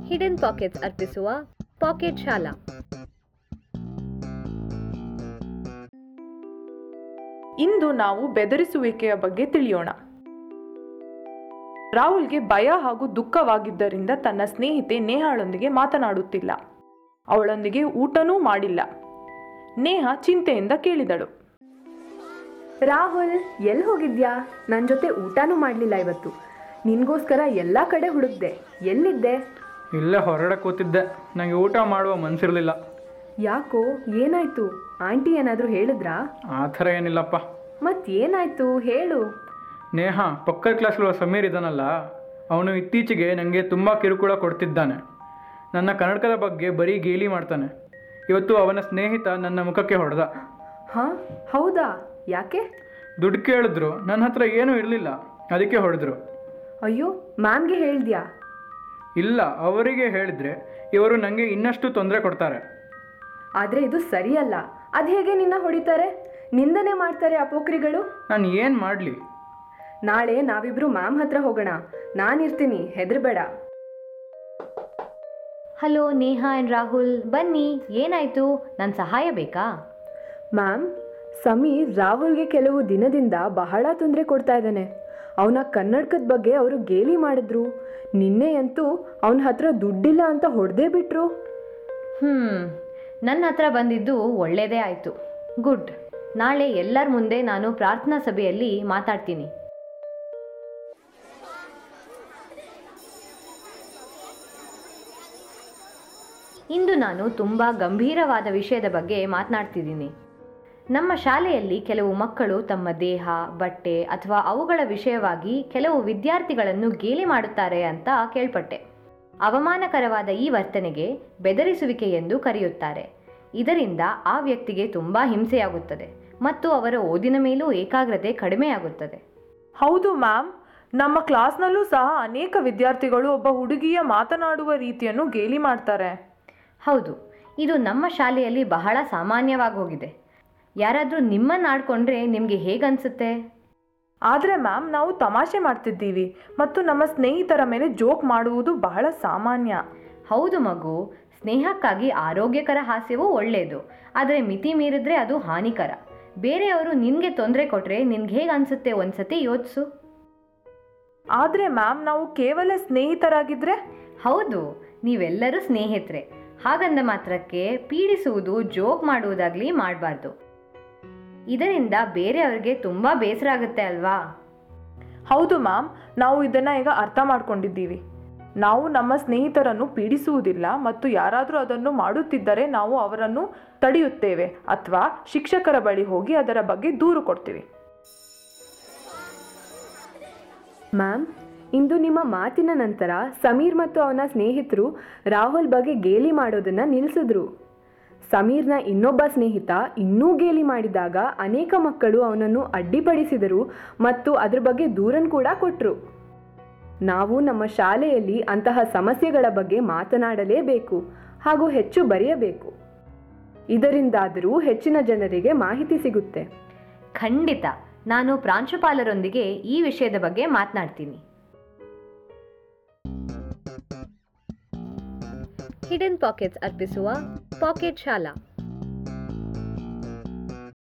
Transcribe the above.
hidden pockets ಅರ್ಪಿಸುವ pocket ಶಾಲಾ ಇಂದು ನಾವು ಬೆದರಿಸುವಿಕೆಯ ಬಗ್ಗೆ ತಿಳಿಯೋಣ ರಾಹುಲ್ಗೆ ಭಯ ಹಾಗೂ ದುಃಖವಾಗಿದ್ದರಿಂದ ತನ್ನ ಸ್ನೇಹಿತೆ ನೇಹಾಳೊಂದಿಗೆ ಮಾತನಾಡುತ್ತಿಲ್ಲ ಅವಳೊಂದಿಗೆ ಊಟನೂ ಮಾಡಿಲ್ಲ ನೇಹ ಚಿಂತೆಯಿಂದ ಕೇಳಿದಳು ರಾಹುಲ್ ಎಲ್ಲಿ ಹೋಗಿದ್ಯಾ ನನ್ನ ಜೊತೆ ಊಟನೂ ಮಾಡಲಿಲ್ಲ ಇವತ್ತು ನಿನಗೋಸ್ಕರ ಎಲ್ಲ ಕಡೆ ಹುಡುಕ್ದೆ ಎಲ್ಲಿದ್ದೆ ಇಲ್ಲೇ ಹೊರಗಡೆ ಕೂತಿದ್ದೆ ನನಗೆ ಊಟ ಮಾಡುವ ಮನಸ್ಸಿರಲಿಲ್ಲ ಯಾಕೋ ಏನಾಯ್ತು ಆಂಟಿ ಏನಾದರೂ ಹೇಳಿದ್ರಾ ಆ ಥರ ಏನಿಲ್ಲಪ್ಪ ಮತ್ತೇನಾಯ್ತು ಹೇಳು ನೇಹ ಪಕ್ಕದ ಕ್ಲಾಸ್ಲಿರುವ ಸಮೀರ್ ಇದ್ದಾನಲ್ಲ ಅವನು ಇತ್ತೀಚೆಗೆ ನನಗೆ ತುಂಬ ಕಿರುಕುಳ ಕೊಡ್ತಿದ್ದಾನೆ ನನ್ನ ಕನ್ನಡಕದ ಬಗ್ಗೆ ಬರೀ ಗೇಲಿ ಮಾಡ್ತಾನೆ ಇವತ್ತು ಅವನ ಸ್ನೇಹಿತ ನನ್ನ ಮುಖಕ್ಕೆ ಹೊಡೆದ ಹಾಂ ಹೌದಾ ಯಾಕೆ ದುಡ್ಡು ಕೇಳಿದ್ರು ನನ್ನ ಹತ್ರ ಏನೂ ಇರಲಿಲ್ಲ ಅದಕ್ಕೆ ಹೊಡೆದ್ರು ಅಯ್ಯೋ ಮ್ಯಾಮ್ಗೆ ಹೇಳ್ದ್ಯಾ ಇಲ್ಲ ಅವರಿಗೆ ಹೇಳಿದ್ರೆ ಇವರು ನನಗೆ ಇನ್ನಷ್ಟು ತೊಂದರೆ ಕೊಡ್ತಾರೆ ಆದರೆ ಇದು ಸರಿಯಲ್ಲ ಅದು ಹೇಗೆ ನಿನ್ನ ಹೊಡಿತಾರೆ ನಿಂದನೆ ಮಾಡ್ತಾರೆ ಅಪೋಕ್ರಿಗಳು ನಾನು ಏನು ಮಾಡಲಿ ನಾಳೆ ನಾವಿಬ್ರು ಮ್ಯಾಮ್ ಹತ್ರ ಹೋಗೋಣ ನಾನಿರ್ತೀನಿ ಹೆದರ್ಬೇಡ ಹಲೋ ನೇಹಾ ಆ್ಯಂಡ್ ರಾಹುಲ್ ಬನ್ನಿ ಏನಾಯ್ತು ನನ್ನ ಸಹಾಯ ಬೇಕಾ ಮ್ಯಾಮ್ ಸಮೀರ್ ರಾಹುಲ್ಗೆ ಕೆಲವು ದಿನದಿಂದ ಬಹಳ ತೊಂದರೆ ಕೊಡ್ತಾ ಇದ್ದಾನೆ ಅವನ ಕನ್ನಡಕದ ಬಗ್ಗೆ ಅವರು ಗೇಲಿ ಮಾಡಿದ್ರು ನಿನ್ನೆಯಂತೂ ಅವನ ಹತ್ರ ದುಡ್ಡಿಲ್ಲ ಅಂತ ಹೊಡೆದೇ ಬಿಟ್ರು ಹ್ಞೂ ನನ್ನ ಹತ್ರ ಬಂದಿದ್ದು ಒಳ್ಳೆಯದೇ ಆಯಿತು ಗುಡ್ ನಾಳೆ ಎಲ್ಲರ ಮುಂದೆ ನಾನು ಪ್ರಾರ್ಥನಾ ಸಭೆಯಲ್ಲಿ ಮಾತಾಡ್ತೀನಿ ಇಂದು ನಾನು ತುಂಬ ಗಂಭೀರವಾದ ವಿಷಯದ ಬಗ್ಗೆ ಮಾತನಾಡ್ತಿದ್ದೀನಿ ನಮ್ಮ ಶಾಲೆಯಲ್ಲಿ ಕೆಲವು ಮಕ್ಕಳು ತಮ್ಮ ದೇಹ ಬಟ್ಟೆ ಅಥವಾ ಅವುಗಳ ವಿಷಯವಾಗಿ ಕೆಲವು ವಿದ್ಯಾರ್ಥಿಗಳನ್ನು ಗೇಲಿ ಮಾಡುತ್ತಾರೆ ಅಂತ ಕೇಳ್ಪಟ್ಟೆ ಅವಮಾನಕರವಾದ ಈ ವರ್ತನೆಗೆ ಬೆದರಿಸುವಿಕೆ ಎಂದು ಕರೆಯುತ್ತಾರೆ ಇದರಿಂದ ಆ ವ್ಯಕ್ತಿಗೆ ತುಂಬ ಹಿಂಸೆಯಾಗುತ್ತದೆ ಮತ್ತು ಅವರ ಓದಿನ ಮೇಲೂ ಏಕಾಗ್ರತೆ ಕಡಿಮೆಯಾಗುತ್ತದೆ ಹೌದು ಮ್ಯಾಮ್ ನಮ್ಮ ಕ್ಲಾಸ್ನಲ್ಲೂ ಸಹ ಅನೇಕ ವಿದ್ಯಾರ್ಥಿಗಳು ಒಬ್ಬ ಹುಡುಗಿಯ ಮಾತನಾಡುವ ರೀತಿಯನ್ನು ಗೇಲಿ ಮಾಡ್ತಾರೆ ಹೌದು ಇದು ನಮ್ಮ ಶಾಲೆಯಲ್ಲಿ ಬಹಳ ಸಾಮಾನ್ಯವಾಗಿ ಹೋಗಿದೆ ಯಾರಾದರೂ ನಿಮ್ಮನ್ನು ಆಡ್ಕೊಂಡ್ರೆ ನಿಮಗೆ ಹೇಗನ್ಸುತ್ತೆ ಆದರೆ ಮ್ಯಾಮ್ ನಾವು ತಮಾಷೆ ಮಾಡ್ತಿದ್ದೀವಿ ಮತ್ತು ನಮ್ಮ ಸ್ನೇಹಿತರ ಮೇಲೆ ಜೋಕ್ ಮಾಡುವುದು ಬಹಳ ಸಾಮಾನ್ಯ ಹೌದು ಮಗು ಸ್ನೇಹಕ್ಕಾಗಿ ಆರೋಗ್ಯಕರ ಹಾಸ್ಯವೂ ಒಳ್ಳೆಯದು ಆದರೆ ಮಿತಿ ಮೀರಿದ್ರೆ ಅದು ಹಾನಿಕರ ಬೇರೆಯವರು ನಿನಗೆ ತೊಂದರೆ ಕೊಟ್ಟರೆ ನಿನ್ಗೆ ಹೇಗೆ ಅನಿಸುತ್ತೆ ಒಂದ್ಸತಿ ಯೋಚಿಸು ಆದರೆ ಮ್ಯಾಮ್ ನಾವು ಕೇವಲ ಸ್ನೇಹಿತರಾಗಿದ್ದರೆ ಹೌದು ನೀವೆಲ್ಲರೂ ಸ್ನೇಹಿತರೆ ಹಾಗಂದ ಮಾತ್ರಕ್ಕೆ ಪೀಡಿಸುವುದು ಜೋಕ್ ಮಾಡುವುದಾಗಲಿ ಮಾಡಬಾರ್ದು ಇದರಿಂದ ಬೇರೆಯವ್ರಿಗೆ ತುಂಬ ಬೇಸರ ಆಗುತ್ತೆ ಅಲ್ವಾ ಹೌದು ಮ್ಯಾಮ್ ನಾವು ಇದನ್ನು ಈಗ ಅರ್ಥ ಮಾಡ್ಕೊಂಡಿದ್ದೀವಿ ನಾವು ನಮ್ಮ ಸ್ನೇಹಿತರನ್ನು ಪೀಡಿಸುವುದಿಲ್ಲ ಮತ್ತು ಯಾರಾದರೂ ಅದನ್ನು ಮಾಡುತ್ತಿದ್ದರೆ ನಾವು ಅವರನ್ನು ತಡೆಯುತ್ತೇವೆ ಅಥವಾ ಶಿಕ್ಷಕರ ಬಳಿ ಹೋಗಿ ಅದರ ಬಗ್ಗೆ ದೂರು ಕೊಡ್ತೀವಿ ಮ್ಯಾಮ್ ಇಂದು ನಿಮ್ಮ ಮಾತಿನ ನಂತರ ಸಮೀರ್ ಮತ್ತು ಅವನ ಸ್ನೇಹಿತರು ರಾಹುಲ್ ಬಗ್ಗೆ ಗೇಲಿ ಮಾಡೋದನ್ನ ನಿಲ್ಲಿಸಿದ್ರು ಸಮೀರ್ನ ಇನ್ನೊಬ್ಬ ಸ್ನೇಹಿತ ಇನ್ನೂ ಗೇಲಿ ಮಾಡಿದಾಗ ಅನೇಕ ಮಕ್ಕಳು ಅವನನ್ನು ಅಡ್ಡಿಪಡಿಸಿದರು ಮತ್ತು ಅದ್ರ ಬಗ್ಗೆ ದೂರನ್ ಕೂಡ ಕೊಟ್ಟರು ನಾವು ನಮ್ಮ ಶಾಲೆಯಲ್ಲಿ ಅಂತಹ ಸಮಸ್ಯೆಗಳ ಬಗ್ಗೆ ಮಾತನಾಡಲೇಬೇಕು ಹಾಗೂ ಹೆಚ್ಚು ಬರೆಯಬೇಕು ಇದರಿಂದಾದರೂ ಹೆಚ್ಚಿನ ಜನರಿಗೆ ಮಾಹಿತಿ ಸಿಗುತ್ತೆ ಖಂಡಿತ ನಾನು ಪ್ರಾಂಶುಪಾಲರೊಂದಿಗೆ ಈ ವಿಷಯದ ಬಗ್ಗೆ ಮಾತನಾಡ್ತೀನಿ ಹಿಡನ್ ಪಾಕೆಟ್ಸ್ ಅರ್ಪಿಸುವ ಪಾಕೆಟ್ ಶಾಲಾ